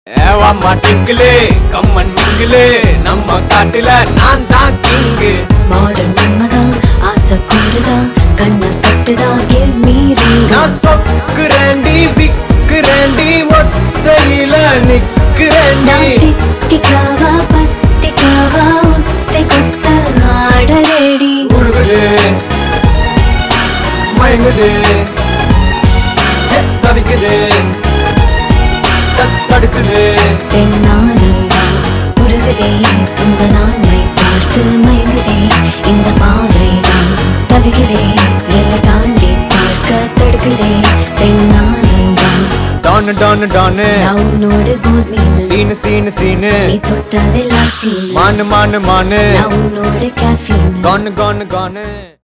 ஏவாம்மா டிங்கிளே கம்மன் மிங்கிளே நம்ம காட்டுல நான் தான் கிங்கு மாடர்ன் மன்மதான் ஆசை கூடுதான் கண்ணை தட்டுதான் கிவ் மீ நான் சொக்குறேண்டி விக்குறேண்டி ஒத்தையில நிக்கிறேண்டி தித்திக்காவா பத்திக்காவா ஒத்தை கொத்தல் ஆடலேடி உருகுது மயங்குது ஏ, தவிக்குது தடுக்குது பெண்ணானந்தா உருகுதே இந்த நான்மை பார்த்து மயங்குதே இந்த பாவைதான் தவிக்கிறே எல்லை தாண்டி பார்க்க தடுக்குதே பெண்ணானந்தா டானு டானு டானு நான் உன்னோடு கோல் மீது சீனு சீனு சீனு நீ தொட்டதெல்லாம் சீனு மானு மானு மானு நான் உன்னோட கேஃபீன் கானு கானு கானு